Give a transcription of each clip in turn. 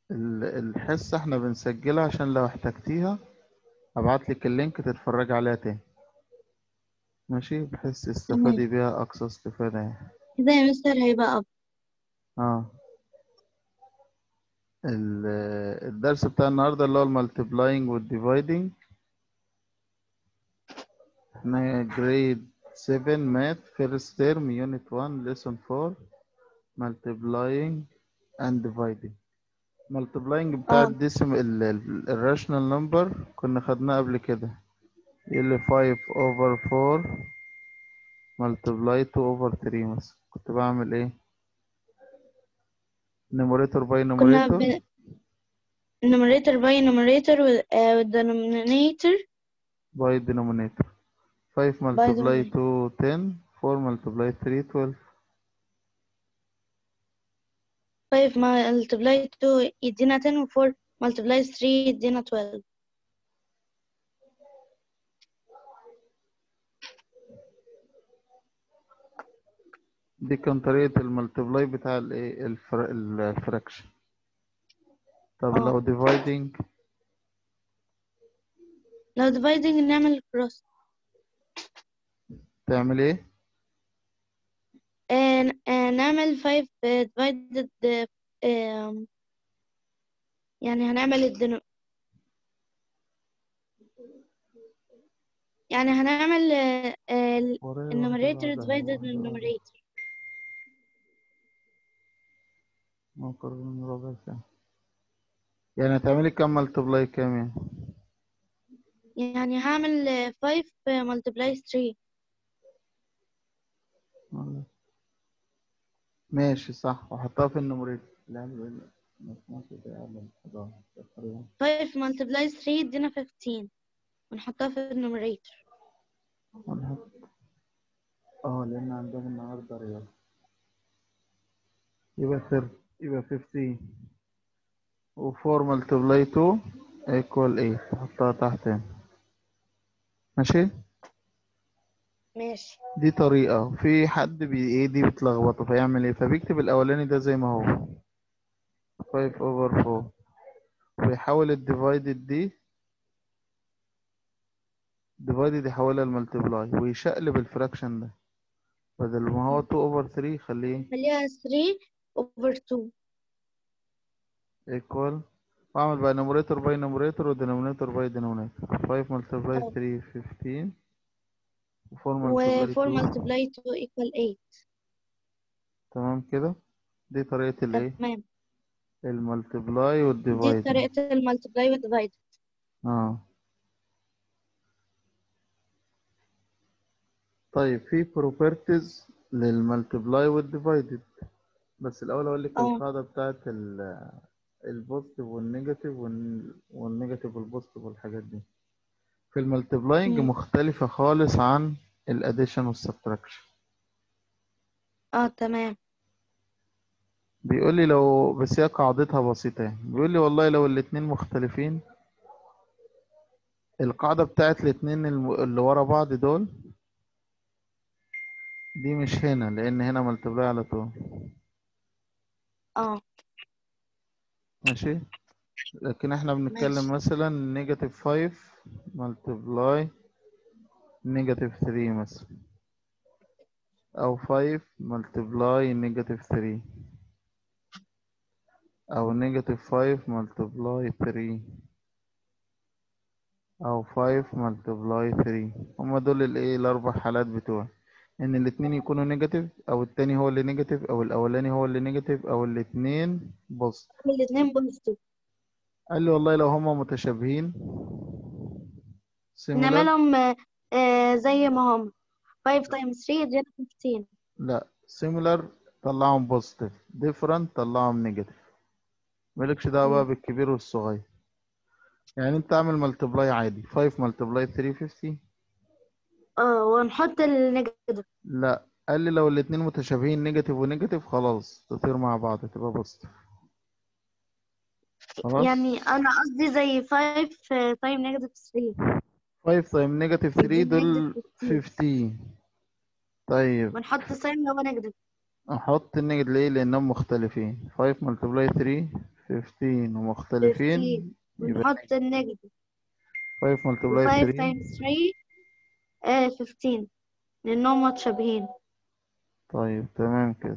ال- الحصة احنا بنسجلها عشان لو احتجتيها ابعت لك اللينك تتفرج عليها تاني ماشي بحيث تستفادي بيها اقصى استفادة يعني كده يا مستر هيبقى أب اه ال- الدرس بتاع النهاردة اللي هو المالتيبلاينج والديفايدنج احنا جريد 7 ماث فيرست تيرم يونت 1 ليسون 4 مالتيبلاينج اند ديفايدنج مالتيبلاينج بتاع اه الديسم الراشنال نمبر كنا خدناه قبل كده يقول لي 5 over 4 multiply 2 over 3 مثلا كنت بعمل ايه numerator by كنا numerator ب... numerator by numerator with, uh, with denominator by denominator 5 by multiply denominator 2 10 4 multiply 3 12 5 multiply 2 يدينا 10 و 4 multiply 3 يدينا 12 دي كان طريقة الملتبلاي بتاع الايه الفر... الفراكشن طب اه لو dividing لو dividing نعمل cross تعمل ايه آه آه نعمل 5 divided آه يعني هنعمل الدنو يعني هنعمل آه آه ال- ورايا واحدة النوميريتور بعدها divided واحدة بعدها النوميريتور ما قرب من ربع ساعة يعني هتعملي كام ملتبلاي كام يعني يعني هعمل آه، 5 multiply 3 والله. ماشي صح وحطها في النمريتور لا لا لا ما كده يعمل 11 5 multiply 3 يدينا 15 ونحطها في النوميريتور ونحط اه لان عندهم النهارده رياضة يبقى 30 يبقى 15 و4 ملتبلاي 2 equal 8 تحطها تحت هنا ماشي ماشي دي طريقة في حد بي ايه دي بتلخبطه فيعمل ايه فبيكتب الاولاني ده زي ما هو 5 over 4 ويحول الديفايدد دي ديفايدد يحولها لملتبلاي ويشقلب الفراكشن ده بدل ما هو 2 over 3 يخليه خليها 3 over 2 equal واعمل بقى numerator by numerator و denominator by denominator 5 multiply اه 3 15 و 4 و multiply 4 2 multiply 2 equal 8 تمام كده دي طريقة الايه تمام الملتبلاي دي والديفايد طريقة المالتبلاي والديفايد اه طيب في properties للملتبلاي والديفايدد بس الاول اقول لك اه القاعدة بتاعت البوزيتيف والنيجاتيف والنيجاتيف والبوزيتيف والحاجات دي في الملتبلاينج مم. مختلفة خالص عن الاديشن والسبتراكشن اه تمام بيقول لي لو بس هي قاعدتها بسيطة يعني بيقول لي والله لو الاتنين مختلفين القاعدة بتاعت الاتنين الم- اللي ورا بعض دول دي مش هنا لأن هنا ملتبلاي على طول اه ماشي لكن احنا بنتكلم ماشي مثلا نيجاتيف 5 ملتبلاي نيجاتيف 3 مثلا أو 5 ملتبلاي نيجاتيف 3 أو نيجاتيف 5 ملتبلاي 3 أو 5 ملتبلاي 3 هما دول الايه الأربع حالات بتوع إن الاتنين يكونوا نيجاتيف أو التاني هو اللي نيجاتيف أو الأولاني هو اللي نيجاتيف أو الاتنين بوزيتيف الاثنين بوزيتيف قال لي والله لو هما متشابهين similar نعملهم آه آه، زي ما هم 5 times 3 يدينا 15 لا similar طلعهم بوزيتيف different طلعهم نيجاتيف مالكش دعوة بقى مم. بالكبير والصغير يعني انت اعمل ملتبلاي عادي 5 ملتبلاي 350 اه ونحط النيجاتيف لا قال لي لو الاتنين متشابهين نيجاتيف ونيجاتيف خلاص تطير مع بعض تبقى بوزيتيف خلاص يعني انا قصدي زي 5 تايم نيجاتيف 3 5 تايم نيجاتيف 3 يدينا دول نيجاتيف 15 15 طيب ونحط ساين اللي هو نيجاتيف احط النيجاتيف ليه لانهم مختلفين 5 ملتبلاي 3 15 ومختلفين 15 يبقى ونحط النيجاتيف 5 multiply 5 3 times 3 آه 15 لأنهم متشابهين طيب تمام كده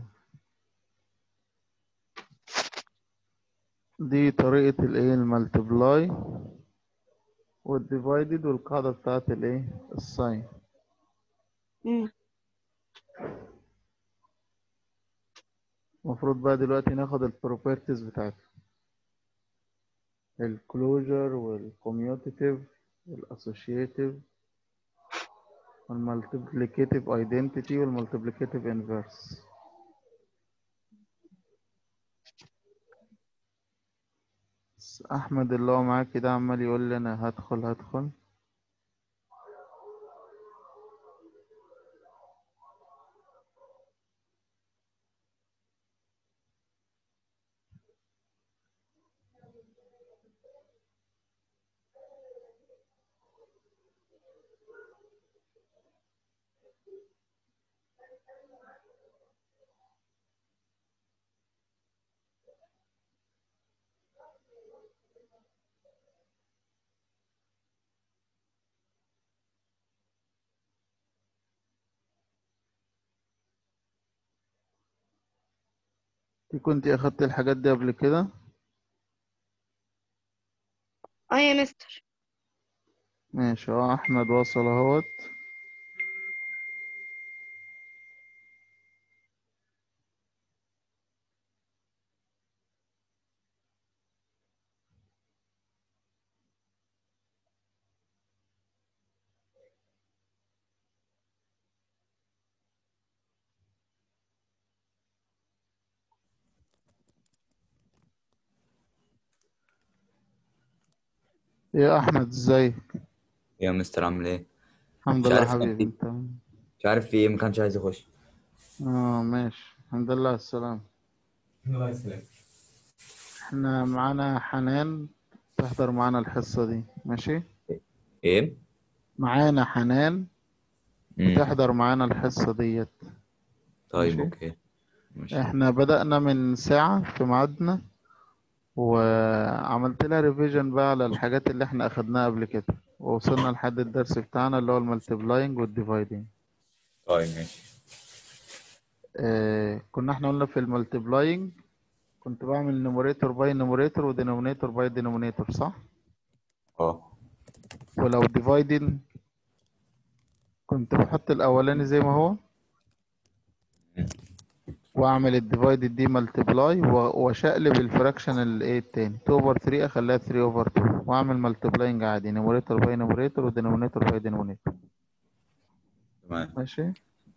دي طريقة الايه المالتبلاي والديفايدد والقاعدة بتاعت الايه الساين مم. المفروض بقى دلوقتي ناخد البروبرتيز بتاعتها الكلوجر والكوميوتيتيف والاسوشيتيف والمالتيبليكيتيف ايدنتيتي والمالتيبليكيتيف انفيرس احمد اللي هو معاك كده عمال يقول لي انا هدخل هدخل انت كنت اخدت الحاجات دي قبل كده اه يا مستر ماشي اه احمد وصل اهوت ايه يا احمد ازيك يا مستر عامل ايه؟ الحمد مش لله عارف كان حبيبي في انت مش عارف في ايه ما كانش عايز يخش اه ماشي الحمد لله على السلامة الله يسلمك احنا معانا حنان تحضر معانا الحصة دي ماشي ايه؟ معانا حنان مم. تحضر معانا الحصة ديت طيب ماشي. اوكي ماشي احنا بدأنا من ساعة في ميعادنا وعملت لها ريفيجن بقى على الحاجات اللي احنا اخدناها قبل كده ووصلنا لحد الدرس بتاعنا اللي هو المالتيبلاينج والديفايدنج طيب ماشي اه كنا احنا قلنا في المالتيبلاينج كنت بعمل نوميريتور باي نوميريتور ودينومينيتور باي دينومينيتور صح اه ولو ديفايدنج كنت بحط الاولاني زي ما هو مم. واعمل الديفايدد دي ملتبلاي واشقلب الفراكشن الايه التاني 2 اوفر 3 اخليها 3 اوفر 2 واعمل ملتبلاينج عادي نوميريتور باي نوميريتور ودينومينيتور باي دينومينيتور تمام ماشي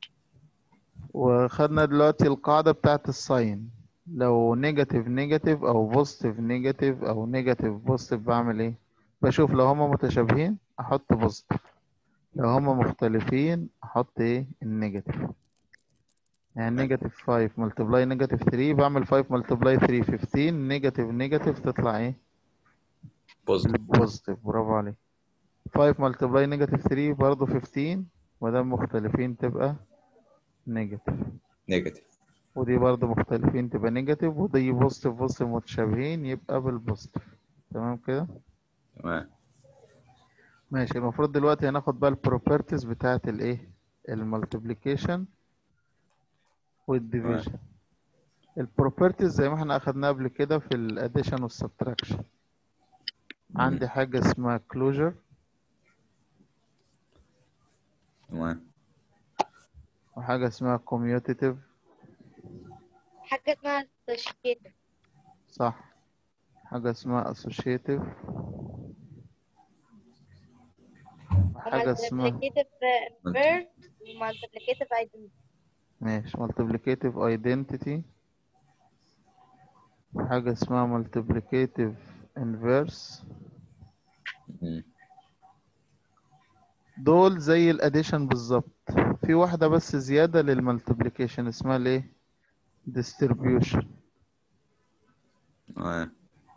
وخدنا دلوقتي القاعدة بتاعت الساين لو نيجاتيف نيجاتيف او بوزيتيف نيجاتيف او نيجاتيف بوزيتيف بعمل ايه بشوف لو هما متشابهين احط بوزيتيف لو هما مختلفين احط ايه النيجاتيف يعني نيجاتيف 5 ملتبلاي نيجاتيف 3 بعمل 5 ملتبلاي 3 15 نيجاتيف نيجاتيف تطلع ايه بوزيتيف البوزيتيف برافو عليك 5 ملتبلاي نيجاتيف 3 برضه 15 مادام مختلفين تبقى نيجاتيف نيجاتيف ودي برضه مختلفين تبقى نيجاتيف ودي بوزيتيف بوزيتيف متشابهين يبقى بالبوزيتيف تمام كده تمام ماشي المفروض دلوقتي هناخد بقى البروبرتيز بتاعت الايه المالتيبليكيشن والديفيجن البروبرتيز زي ما احنا اخدناها قبل كده في الاديشن والسبتراكشن عندي حاجة اسمها كلوجر تمام وحاجة اسمها كوميوتيتيف حاجة اسمها associative صح حاجة اسمها associative وحاجة اسمها multiplicative inverse multiplicative identity ماشي multiplicative identity وحاجة اسمها multiplicative inverse مم. دول زي الاديشن بالظبط في واحدة بس زيادة للمالتيبليكيشن اسمها الايه distribution تمام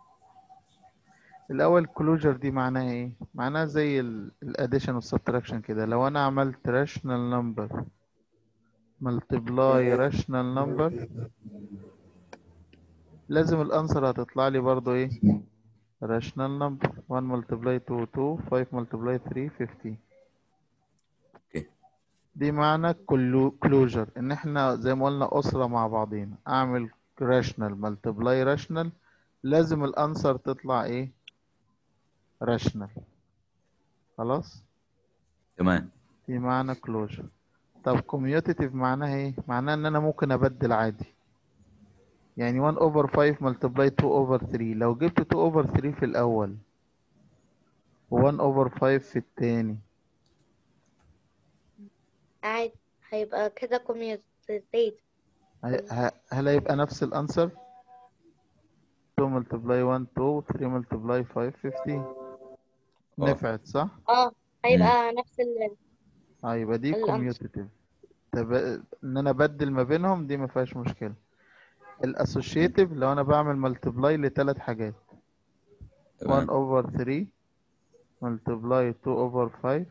الاول كلوجر دي معناها ايه معناها زي الاديشن والسبتراكشن كده لو انا عملت راشنال نمبر ملتبلاي راشنال نمبر لازم الانسر هتطلع لي برضو ايه rational number 1 multiply 2 2 5 multiply 3 15 اوكي دي معنى كلوجر ان احنا زي ما قلنا اسره مع بعضينا اعمل rational multiply rational لازم الانسر تطلع ايه rational خلاص تمام دي معنى كلوجر طب commutative معناها ايه معناها ان انا ممكن ابدل عادي يعني 1 over 5 multiply 2 over 3 لو جبت 2 over 3 في الاول و 1 over 5 في التاني عادي هيبقى كده commutative هي- ه- هل هيبقى نفس الانسر 2 multiply 1 2 3 multiply 5 15 نفعت صح اه هيبقى نفس ال اه يبقى دي الأنسر. commutative طب ان انا ابدل ما بينهم دي ما فيهاش مشكله الاسوشيتيف لو انا بعمل ملتبلاي لثلاث حاجات 1 تمام over 3 multiply 2 over 5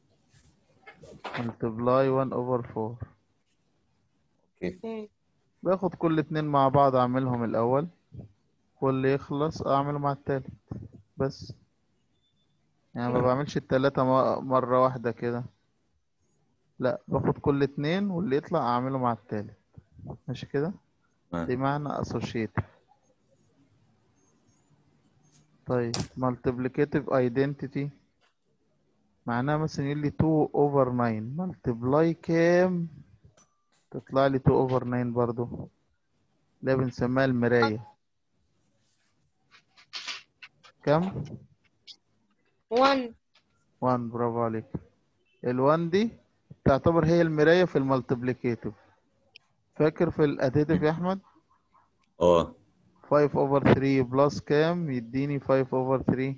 multiply 1 over 4 اوكي مم. باخد كل اتنين مع بعض اعملهم الاول واللي يخلص اعمله مع التالت بس يعني ما بعملش التلاتة م- مرة واحدة كده لا باخد كل اتنين واللي يطلع اعمله مع التالت ماشي كده تمام دي معنى associative طيب multiplicative identity معناها مثلا يقول لي 2 over 9 multiply كام تطلع لي 2 over 9 برضو ده بنسميها المراية كم 1 1 برافو عليك ال1 دي تعتبر هي المراية في المالتيبليكيتيف فاكر في الاديتيف يا احمد اه 5 over 3 بلس كام يديني 5 over 3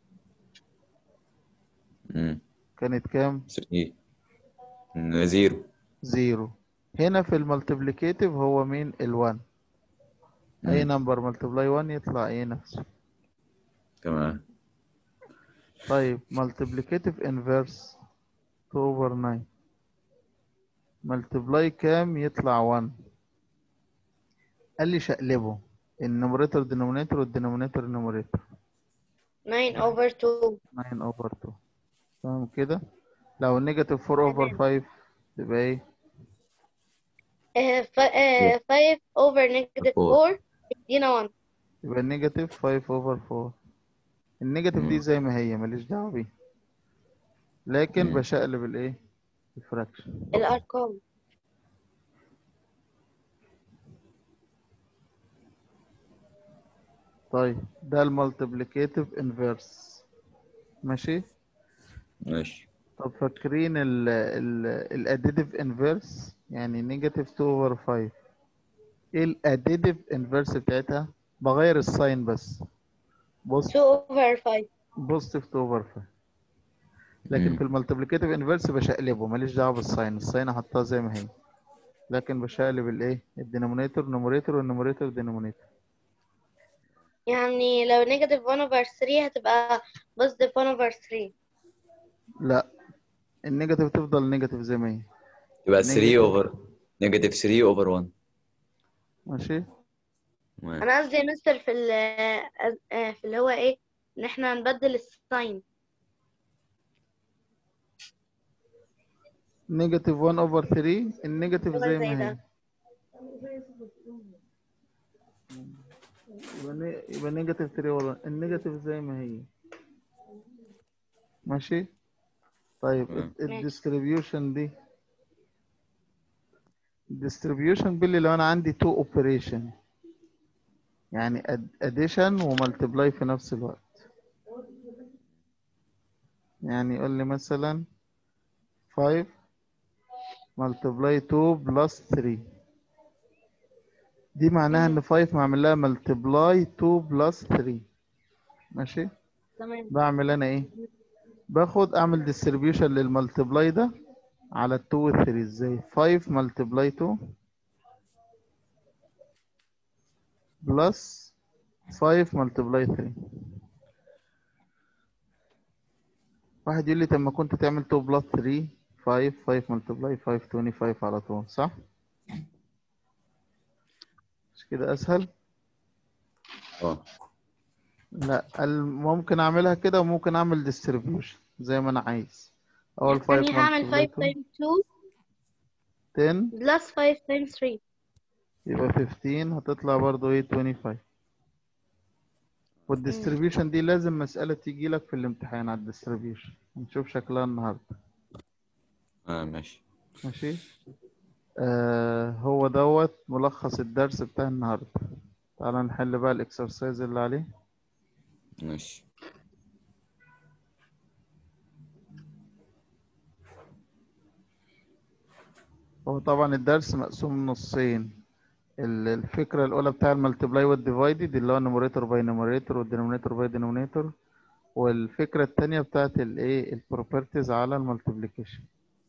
امم كانت كام 3 زيرو زيرو هنا في المالتيبليكيتيف هو مين ال1 اي مم. نمبر ملتبلاي 1 يطلع ايه نفسه تمام طيب multiplicative inverse 2 over 9 multiply كام يطلع 1 قال لي شقلبه النوميريتور denominator والدينومينيتور numerator 9 over 2 9 over 2 تمام كده لو نيجاتيف 4 over 5 تبقى ايه آه، ف- آه، 5 over negative Four. 4 يدينا 1 يبقى نيجاتيف 5 over 4 النيجاتيف دي مم. زي ما هي ماليش دعوه بيها لكن مم. بشقلب الايه الفراكشن الأرقام طيب ده المالتيبليكيتيف انفيرس ماشي ماشي طب فاكرين ال ال الاديتيف انفيرس يعني نيجاتيف 2 اوفر 5 ايه الاديتيف انفيرس بتاعتها بغير الساين بس بص 2 over 5 بوزيتيف 2 اوفر 5 لكن مم. في المالتيبليكيتيف انفيرس بشقلبه ماليش دعوه بالساين الساين احطها زي ما هي لكن بشقلب الايه الدينومينيتور نوميريتور والنوميريتور دينومينيتور يعني لو negative 1 over 3 هتبقى positive 1 over 3 لا النيجاتيف تفضل نيجاتيف زي ما هي يبقى 3 Negative. اوفر نيجاتيف 3 اوفر 1 ماشي تمام انا قصدي يا مستر في ال آه، في اللي هو ايه ان احنا نبدل الساين نيجاتيف 1 اوفر 3 النيجاتيف هو زي زي ما ده. هي يبقى ني- يبقى نيجاتيف 3 اوفر النيجاتيف زي ما هي ماشي طيب تمام. الديستريبيوشن دي الديستريبيوشن باللي لو انا عندي تو اوبريشن يعني اديشن ومالتيبلاي في نفس الوقت يعني يقول لي مثلا 5 multiply 2 plus 3 دي معناها ان 5 معمل لها multiply 2 plus 3 ماشي تمام بعمل انا ايه باخد اعمل distribution للمالتيبلاي ده على 2 و 3 ازاي 5 multiply 2 plus 5 multiply 3 واحد يقول لي طب ما كنت تعمل 2 plus 3 5 5 multiply 5 25 على طول صح مش كده اسهل اه لا ال- ممكن اعملها كده وممكن اعمل distribution زي ما انا عايز اول 5 يعني هعمل 5 multiply times 2 10 plus 5 times 3 يبقى 15 هتطلع برضو ايه 25 والديستريبيوشن دي لازم مسألة تيجي لك في الامتحان على الديستريبيوشن هنشوف شكلها النهاردة اه ماشي ماشي آه هو دوت ملخص الدرس بتاع النهاردة تعالى نحل بقى الاكسرسايز اللي عليه ماشي هو طبعا الدرس مقسوم نصين ال- الفكرة الأولى بتاع المالتيبلاي والديفايدد اللي هو النوميريتور باي نوميريتور والدينومينيتور باي دينومينيتور والفكرة التانية بتاعت الايه البروبرتيز على المالتيبليكيشن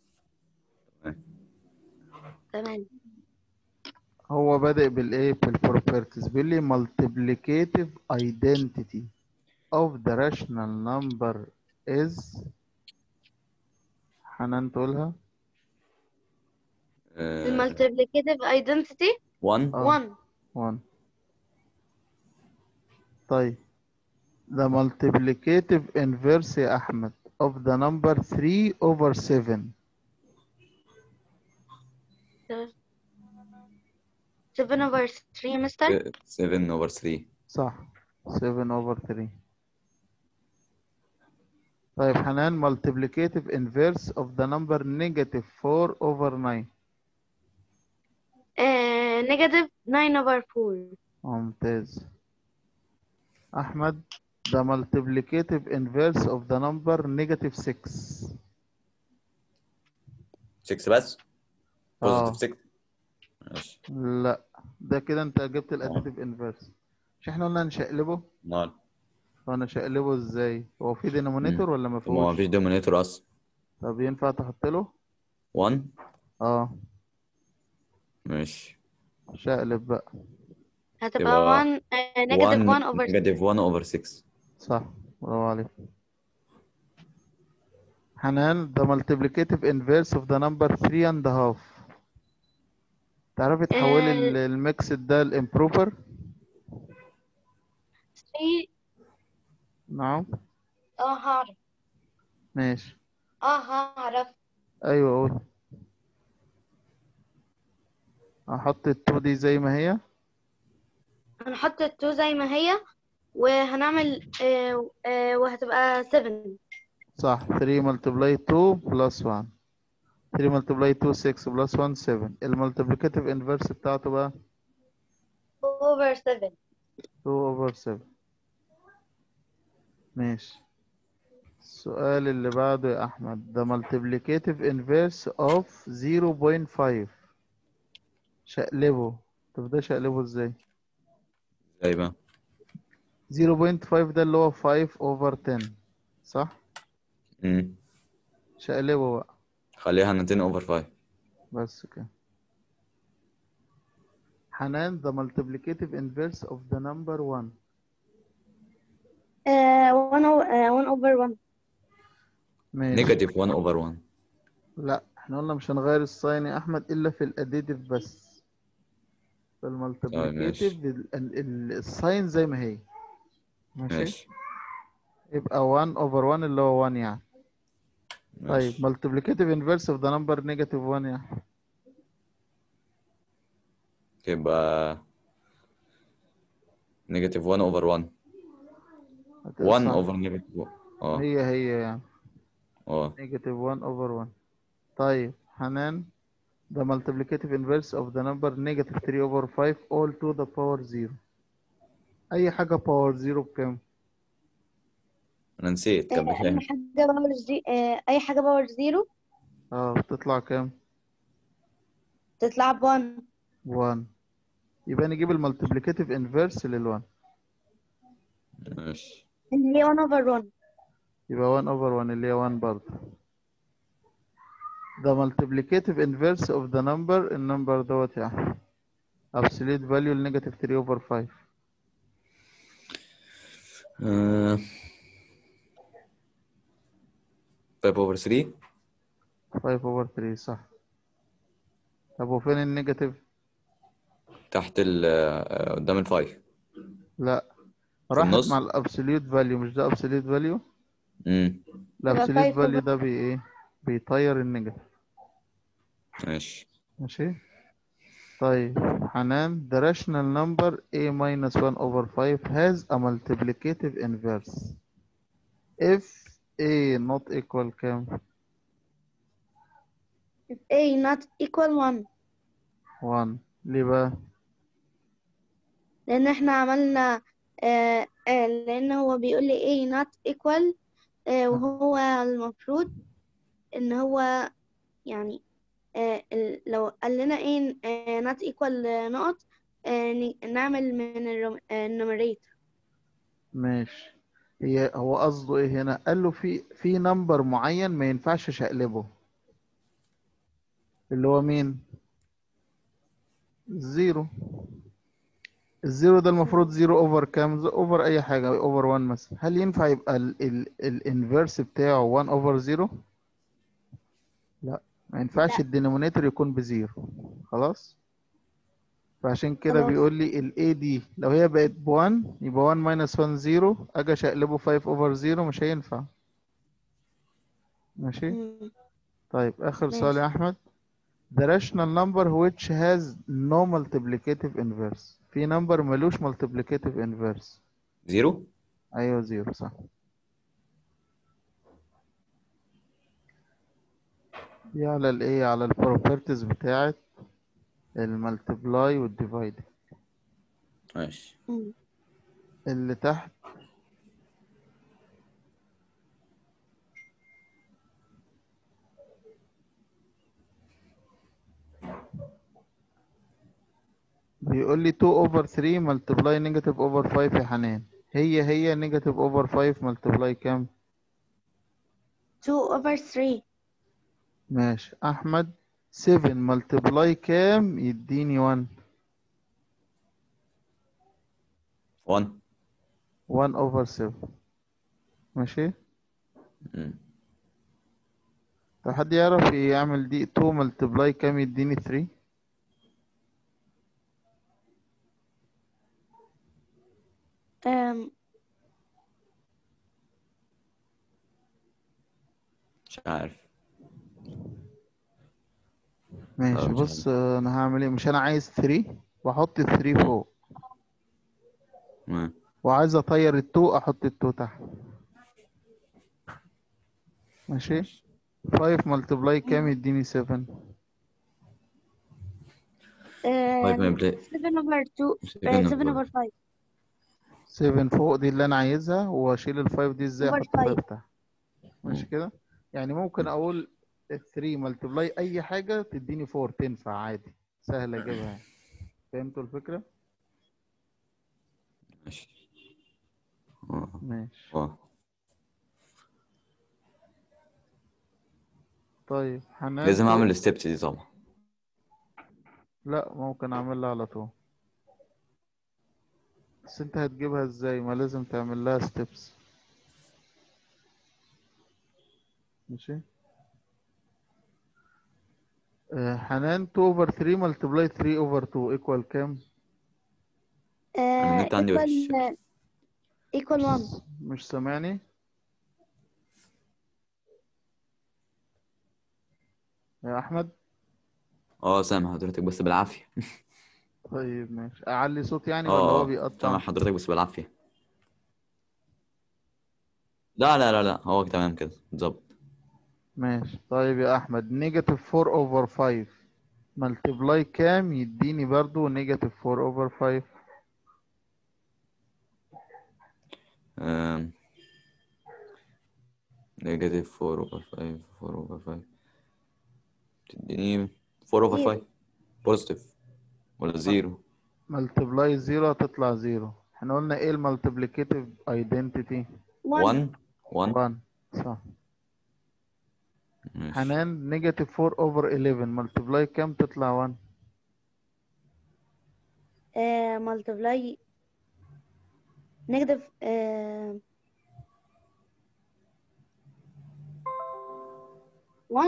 تمام هو بادئ بالايه بالبروبرتيز بيقول لي multiplicative identity of the rational number is حنان تقولها المالتيبليكيتيف ايدنتيتي 1 آه. 1 1 طيب the multiplicative inverse يا أحمد of the number 3 over 7 7 over 3 مستر 7 over 3 صح 7 over 3 طيب حنان multiplicative inverse of the number negative 4 over 9 نيجاتيف 9 over 4 ممتاز أحمد the multiplicative inverse of the number negative 6 6 بس آه. بوزيتيف 6 ماشي لا ده كده انت جبت الاديتيف انفيرس مش احنا قلنا نشقلبه نار هو انا شقلبه ازاي هو في دينومينيتور ولا ما طب ما هو فيهوش مفيش دومينيتور اصلا طب ينفع تحط له 1 اه ماشي هتبقى شقلب بقى يبقى 1 نيجاتيف 1 over 6 نيجاتيف 1 اوفر 6 صح برافو عليك حنان the multiplicative inverse of the number 3 and a half تعرفي تحولي آه. ال- الميكس ده الامبروفر 3 نعم اه هعرف ماشي اه هعرف ايوه قول احط التو دي زي ما هي هنحط ال 2 زي ما هي وهنعمل آه آه وهتبقى 7 صح 3 multiply 2 plus 1 3 multiply 2 6 plus 1 7 المالتيبليكاتيف انفرس بتاعته بقى over 7 2 over 7 ماشي السؤال اللي بعده يا أحمد the multiplicative inverse of 0.5 شقلبه طب ده شقلبه ازاي زي بقى 0.5 ده اللي هو 5 over 10 صح امم شقلبه بقى خليها 10 اوفر 5 بس كده حنان the multiplicative inverse of the number 1 آه 1 over آه 1 over 1 ماشي نيجاتيف 1 اوفر 1 لا احنا قلنا مش هنغير الساين يا احمد الا في الاديتيف بس في المالتيبليكيتيف ال- ال- الساين زي ما هي ماشي ماشي يبقى 1 over 1 اللي هو 1 يعني طيب ماشي multiplicative inverse of the number negative 1 يعني تبقى نيجاتيف 1 اوفر 1 هتبقى 1 صح. اوفر نيجاتيف 1 اه هي هي يعني اه negative 1 over 1 طيب حنان the multiplicative inverse of the number negative 3 over 5 all to the power 0 أي حاجة power 0 بكام؟ انا نسيت كان اي بكام حاجه باور زي... آه اي حاجه باور زيرو اه بتطلع كام؟ تطلع ب 1 1 يبقى نجيب المالتيبليكاتيف انفيرس لل1 ماشي اللي هي 1 over 1 يبقى 1 over 1 اللي هي 1 برضه the multiplicative inverse of the number النمبر دوت يعني absolute value النيجاتيف 3 over 5 آه، 5 اوفر 3 5 over 3 صح طب وفين النيجاتيف؟ تحت ال آه، قدام ال 5 لا راحت النص؟ مع الابسوليوت فاليو مش ده ابسوليوت فاليو امم الابسوليوت five فاليو over- ده بي ايه بيطير النيجاتيف ماشي ماشي طيب حنان the rational number a minus 1 over 5 has a multiplicative inverse if a not equal كام if A not equal 1 1 ليه بقى لأن احنا عملنا آه آه لأن هو بيقول لي A not equal آه وهو المفروض إن هو يعني آه ال- لو قال لنا A آه not equal آه، نقط آه ن- نعمل من النوميريتور ماشي هي هو قصده ايه هنا قال له في في نمبر معين ما ينفعش شقلبه اللي هو مين الزيرو الزيرو ده المفروض زيرو اوفر كام اوفر اي حاجه اوفر 1 مثلا هل ينفع يبقى الانفرس بتاعه 1 اوفر زيرو لا ما ينفعش لا. الدينومينيتور يكون بزيرو خلاص فعشان كده خلاص. بيقول لي ال A دي لو هي بقت ب 1 يبقى 1 minus 1 0 اجي اشقلبه 5 اوفر 0 مش هينفع ماشي مم. طيب آخر سؤال ماشي. يا أحمد The rational number which has no multiplicative inverse في number ملوش multiplicative inverse زيرو أيوه زيرو صح دي على الإيه على البروبرتيز بتاعت الملتبلاي والديفايد ماشي مم. اللي تحت بيقول لي 2 over 3 multiply negative over 5 يا حنان هي هي negative over 5 multiply كام 2 over 3 ماشي أحمد 7 multiply كام يديني 1 1 1 over 7 ماشي مم. طب حد يعرف يعمل دي 2 multiply كام يديني 3 أم مش عارف ماشي آه، مش بص آه، انا هعمل ايه مش انا عايز 3 واحط ال 3 فوق مم. وعايز اطير ال 2 احط ال 2 تحت ماشي 5 multiply كام يديني 7 طيب ما أم يبقى 7 over 2 7 آه، 7 over- over 5 7 فوق دي اللي انا عايزها واشيل ال 5 دي ازاي over احط 5 five. تحت ماشي مم. كده يعني ممكن اقول 3 multiply اي حاجه تديني 4 تنفع عادي سهل اجيبها يعني. فهمتوا الفكره ماشي اه ماشي اه طيب حنان لازم اعمل الستبس دي طبعا لا ممكن اعملها على طول بس انت هتجيبها ازاي ما لازم تعمل لها ستيبس ماشي آه، حنان 2 over 3 multiply 3 over 2 equal كام آه، النت عندي وحش. equal equal 1 مش سامعني يا احمد اه سامع حضرتك بس بالعافية طيب ماشي اعلي صوت يعني ولا اه هو اه بيقطع سامع حضرتك بس بالعافية لا لا لا لا هو تمام كده بالظبط ماشي طيب يا احمد نيجاتيف 4 over 5 multiply كام يديني برضو نيجاتيف 4 over 5 نيجاتيف 4 اوفر 5 4 اوفر 5 تديني 4 اوفر 5 بوزيتيف ولا زيرو multiply 0 هتطلع 0 احنا قلنا ايه المالتيبليكيتيف ايدنتيتي 1 1 1 1 صح ماشي حنان نيجاتيف 4 over 11 multiply كام تطلع 1 آه، multiply negative آه، 1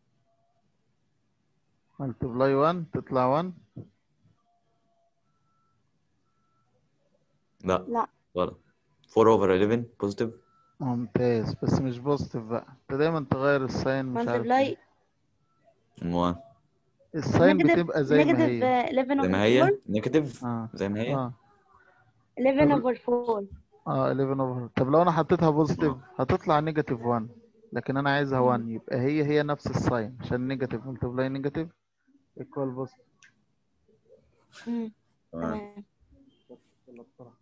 multiply 1 تطلع 1 لا لا غلط 4 over 11 positive ممتاز بس مش بوزيتيف بقى انت دايما تغير الساين مش عارف multiply ليه. و الساين negative بتبقى زي ما negative هي uh, 11 زي ما over هي 4 نيجاتيف اه زي ما هي اه 11 طب- over 4 اه 11 اوفر طب لو انا حطيتها بوزيتيف هتطلع نيجاتيف 1 لكن انا عايزها 1 يبقى هي هي نفس الساين عشان نيجاتيف ملتبلاي نيجاتيف ايكوال بوزيتيف مم. تمام تمام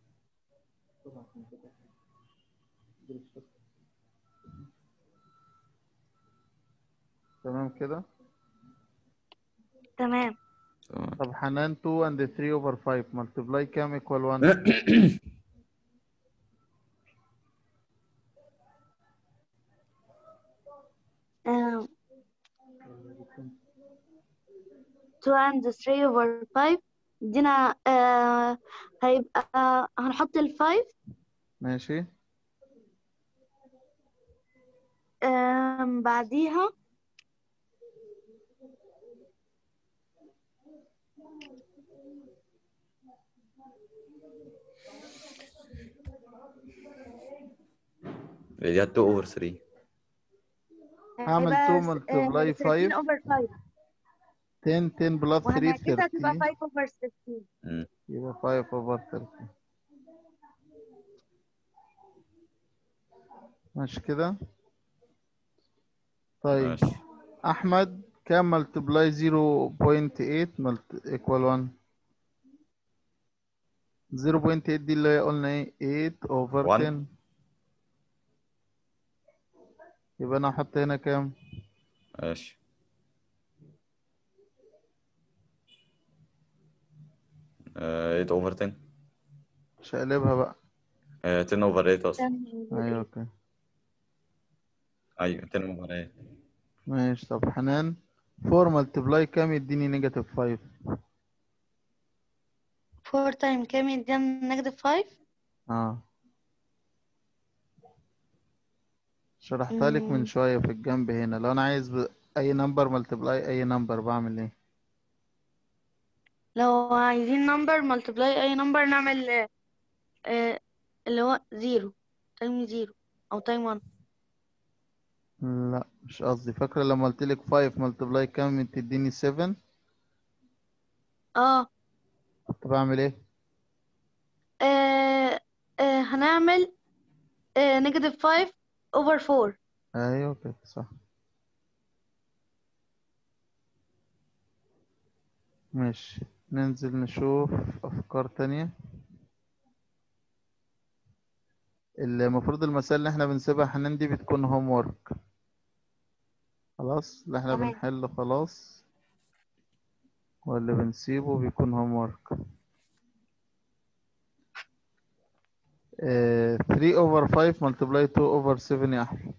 تمام كده تمام تمام طب حنان 2 and 3 over 5 multiply كام equal 1 um, 2 and 3 over 5 ادينا آه هيبقى هنحط ال 5 ماشي آم، بعديها دي 2 over 3 هعمل هيبقى 2 س- آه، multiply 13 5 over 5 10 10 plus 3 وهنعكسها تبقى 13 5 over 16 مم. يبقى 5 over 13 ماشي كده طيب ماشي احمد كام ملتبلاي 0.8 ملت ايكوال 1 0.8 دي اللي هي قلنا ايه 8 اوفر 1. 10 يبقى انا هحط هنا كام ماشي آه، 8 over 10 مش هقلبها بقى آه، 10 over 8 اصلا ايوه اوكي ايوه 10 over 8 ماشي طب حنان 4 ملتبلاي كام يديني نيجاتيف 5 4 تايم كام يدينا نيجاتيف 5 اه شرحتها لك من مم. شوية في الجنب هنا لو انا عايز ب... اي نمبر ملتبلاي اي نمبر بعمل ايه لو عايزين نمبر ملتبلاي اي نمبر نعمل آه، آه، اللي هو 0 تايم 0 او تايم 1 لا مش قصدي فاكرة لما قلت لك 5 ملتبلاي كام تديني 7 اه كنت بعمل ايه آه، آه، هنعمل نيجاتيف 5 over 4 ايوه كده صح ماشي ننزل نشوف افكار تانية المفروض المسائل اللي احنا بنسيبها حنان دي بتكون هوم وورك خلاص اللي احنا تمام. بنحله خلاص واللي بنسيبه بيكون هوم وورك 3 over 5 multiply 2 over 7 يا احمد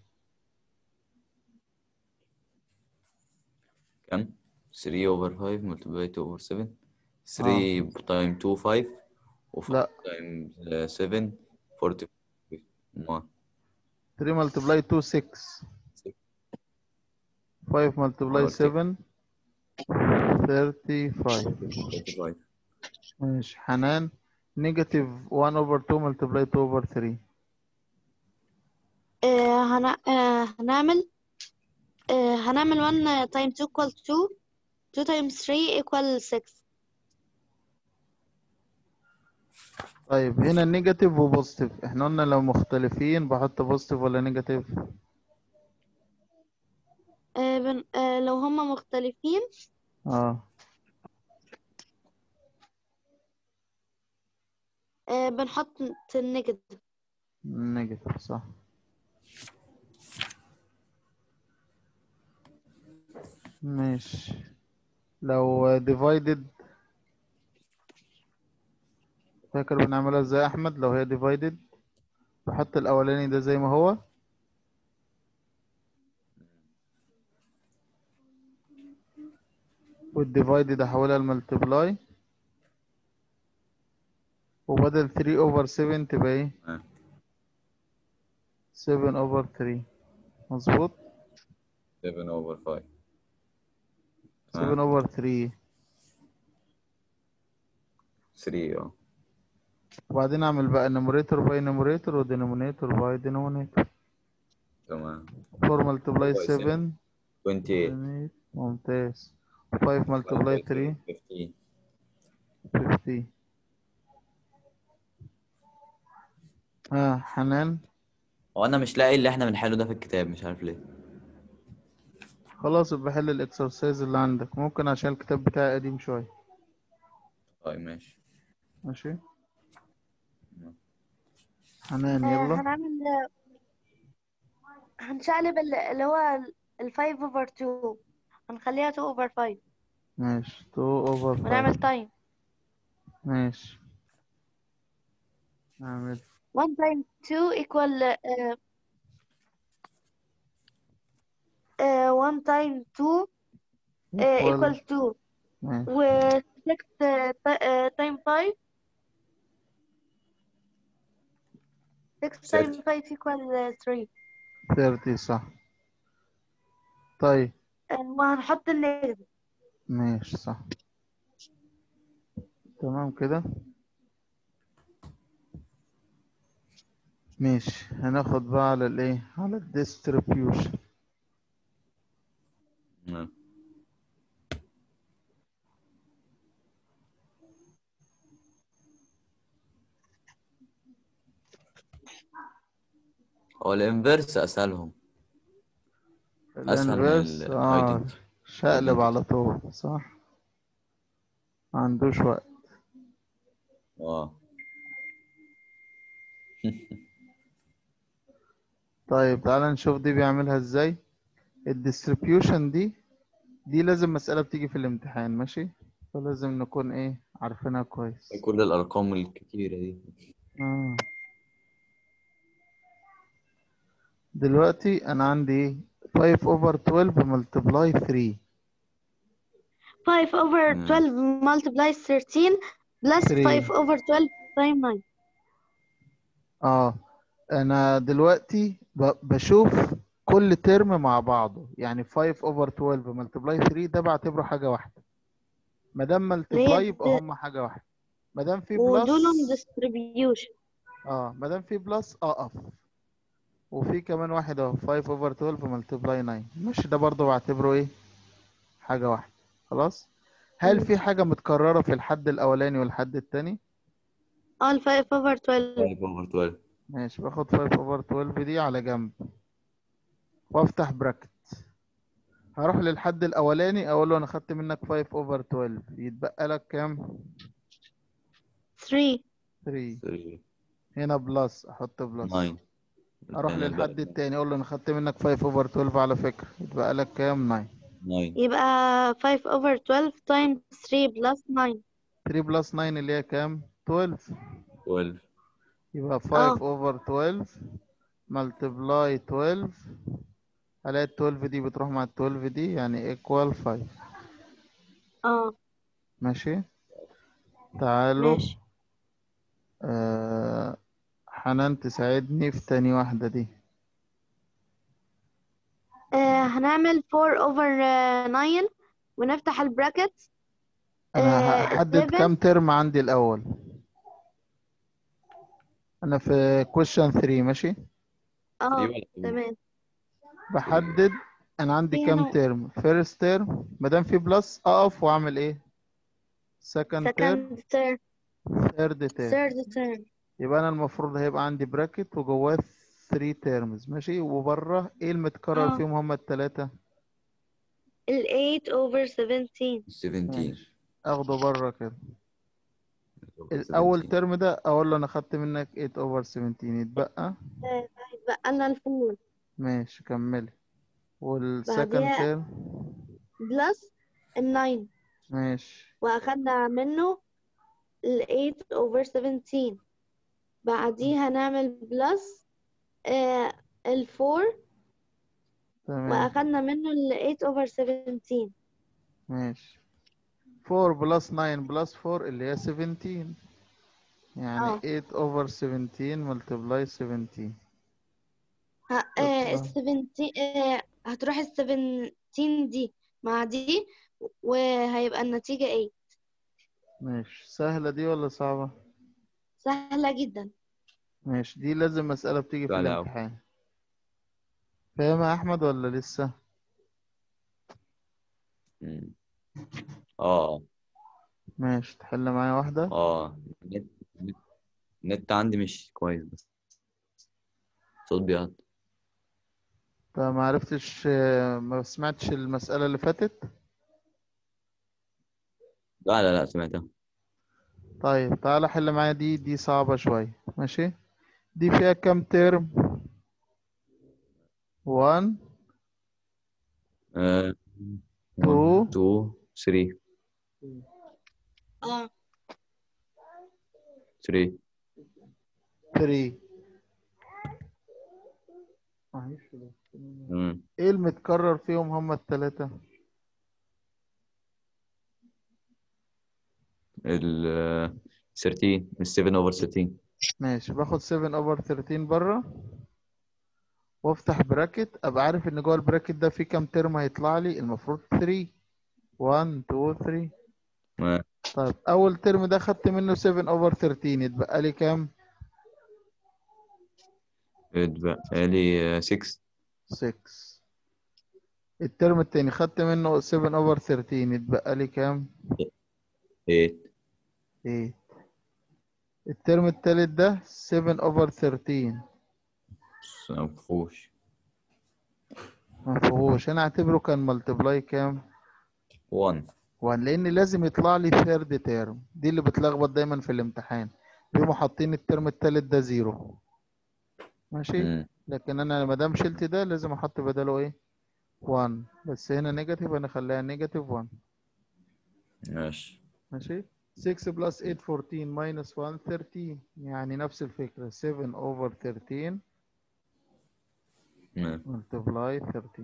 كام 3 over 5 multiply 2 over 7 3 time 2 5 و 5 لا. time 7 40 ما 3 multiply 2 6 5 multiply Over 7 35 35 ماشي حنان نيجاتيف 1 over 2 multiply 2 over 3 آه، هن... آه، هنعمل آه، هنعمل 1 times 2 equal 2 2 times 3 equal 6 طيب هنا نيجاتيف وبوزيتيف احنا قلنا لو مختلفين بحط بوزيتيف ولا نيجاتيف آه، بن... آه، لو هما مختلفين اه آه، بنحط النيجاتيف نيجاتيف صح ماشي لو divided فاكر بنعملها ازاي يا احمد لو هي divided بحط الاولاني ده زي ما هو والديفايدد احولها لملتبلاي وبدل 3 over 7 تبقى ايه آه. 7 over 3 مظبوط 7 over 5 7 over 3 3 اه وبعدين اعمل بقى نيموريتور باي نيموريتور ودينومينيتور باي دينومينيتور تمام 4 ملتبلاي باي 7 28 ممتاز 5 ملتبلاي 3 15 50 ها حنان هو انا مش لاقي اللي احنا بنحله ده في الكتاب مش عارف ليه خلاص يبقى حل الاكسرسايز اللي عندك ممكن عشان الكتاب بتاعي قديم شوية طيب ماشي ماشي حنان آه، يلا هنعمل هنشقلب ال- اللي هو ال 5 over 2 هنخليها 2 over 5 ماشي 2 over ونعمل 5 تايم ماشي نعمل 1 times 2 equal uh, uh, 1 times 2 uh, equal 2 ماشي و 6 uh, ti- uh, times 5 6 times 5 equal uh, 3 30 صح طيب uh, وهنحط النيجاتيف ماشي صح تمام كده ماشي هناخد بقى على الايه على الديستريبيوشن نعم. هو الانفرس اسهلهم اسهل من الانفيرس اه الايدنتي شقلب على طول صح ما عندوش وقت اه طيب تعالى نشوف دي بيعملها ازاي الديستريبيوشن دي دي لازم مسألة بتيجي في الامتحان ماشي فلازم نكون ايه عارفينها كويس كل الارقام الكتيره دي آه. دلوقتي انا عندي ايه 5 over 12 multiply 3 5 over مم. 12 multiplies 13 plus Three. 5 over 12 times 9 اه انا دلوقتي ب- بشوف كل ترم مع بعضه يعني 5 over 12 multiply 3 ده بعتبره حاجة واحدة ما دام multiply يبقى الد- هم حاجة واحدة ما دام في ودولهم بلس distribution اه ما دام في بلس اقف وفي كمان واحد اهو 5 over 12 multiply 9 مش ده برضه بعتبره ايه حاجة واحدة خلاص هل مم. في حاجة متكررة في الحد الأولاني والحد التاني؟ اه ال 5 over 12 5 over 12 ماشي باخد 5 over 12 دي على جنب وافتح براكت هروح للحد الأولاني أقول له أنا خدت منك 5 over 12 يتبقى لك كام؟ 3 3 3 هنا بلس أحط بلس 9 أروح للحد التاني أقول له أنا خدت منك 5 over 12 على فكرة يتبقى لك كام؟ 9 9 يبقى 5 over 12 times 3 plus 9 3 بلس 9 اللي هي كام؟ 12 12 يبقى 5 اه over 12 multiply 12 هلاقي ال 12 دي بتروح مع ال 12 دي يعني equal 5 اه ماشي تعالوا ماشي آه حنان تساعدني في تاني واحدة دي آه هنعمل 4 over آه، 9 ونفتح البراكت أنا آه هحدد 7 كام ترم عندي الأول أنا في question 3 ماشي 3 اه ولا 2 تمام بحدد أنا عندي في كام هنا ترم first term مادام في بلس أقف وأعمل إيه second term second term third term third term يبقى انا المفروض هيبقى عندي براكت وجواه 3 تيرمز ماشي وبره ايه المتكرر اه فيهم هما التلاتة ال 8 over 17 17 ماشي اخده بره كده over الاول 17 ترم ده اقول له انا خدت منك 8 اوفر 17 يتبقى آه، هيتبقى لنا الفور ماشي كملي والسكند بعديها ترم بلس ال 9 ماشي واخدنا منه ال 8 over 17 بعديها نعمل بلس آه ال 4 تمام واخدنا منه ال 8 over 17 ماشي 4 بلس 9 بلس 4 اللي هي 17 يعني اه 8 اوفر 17 ملتبلاي 17 ه- آه، ال تطلع 17 آه، هتروح ال 17 دي مع دي وهيبقى النتيجة 8 ماشي سهلة دي ولا صعبة؟ سهلة جدا ماشي دي لازم مسألة بتيجي في سهلة أوي. الامتحان فاهم يا أحمد ولا لسه؟ مم. اه ماشي تحل معايا واحدة اه النت النت- النت عندي مش كويس بس صوت بيقطع طب ما عرفتش آه، ما سمعتش المسألة اللي فاتت لا لا لا سمعتها طيب تعالى حل معايا دي دي صعبة شوية ماشي دي فيها كام ترم 1 آه. Two. 2 3 اه 3 3 معلش بس. ايه المتكرر فيهم هما التلاتة ال آه، 13 ال 7 اوفر 13 ماشي باخد 7 اوفر 13 بره وافتح براكت ابقى عارف ان جوه البراكت ده في كام ترم هيطلع لي المفروض 3 1 2 3 ما- طيب اول ترم ده خدت منه 7 اوفر 13 يتبقى لي كام اتبقى لي آه، 6 6 الترم التاني خدت منه 7 اوفر 13 يتبقى لي كام 8 8 الترم التالت ده 7 اوفر 13 بس ما فيهوش ما فيهوش انا اعتبره كان ملتبلاي كام 1 1 لان لازم يطلع لي ثيرد تيرم دي اللي بتلخبط دايما في الامتحان بيقوموا حاطين الترم التالت ده زيرو ماشي مم. لكن انا ما دام شلت ده لازم احط بداله ايه 1 بس هنا نيجاتيف انا اخليها نيجاتيف 1 ماشي ماشي 6 بلس 8 14 minus 1 13 يعني نفس الفكرة 7 over 13 مم. multiply 13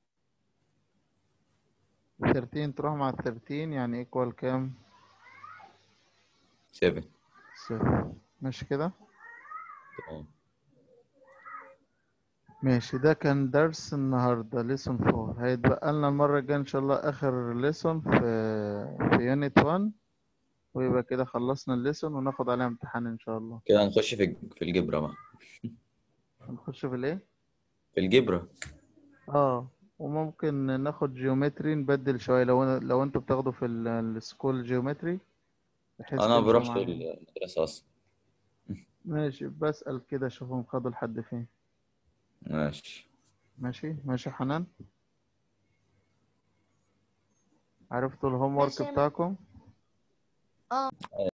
13 تروح مع 13 يعني equal كام 7 صفر ماشي كده تمام ماشي ده كان درس النهاردة lesson 4 هيتبقى لنا المرة الجاية إن شاء الله آخر lesson في في unit 1 ويبقى كده خلصنا الليسون وناخد عليها امتحان إن شاء الله كده هنخش في في الجبرة بقى هنخش في الإيه؟ في الجبرة اه وممكن ناخد جيومتري نبدل شوية لو لو انتوا بتاخدوا في ال- السكول جيومتري بحيث أنا ما تمشوا بروحش معايا. المدرسة أصلا ماشي بسأل كده اشوفهم خدوا لحد فين ماشي ماشي ماشي يا حنان عرفتوا الهوم ورك ماشي يا بتاعكم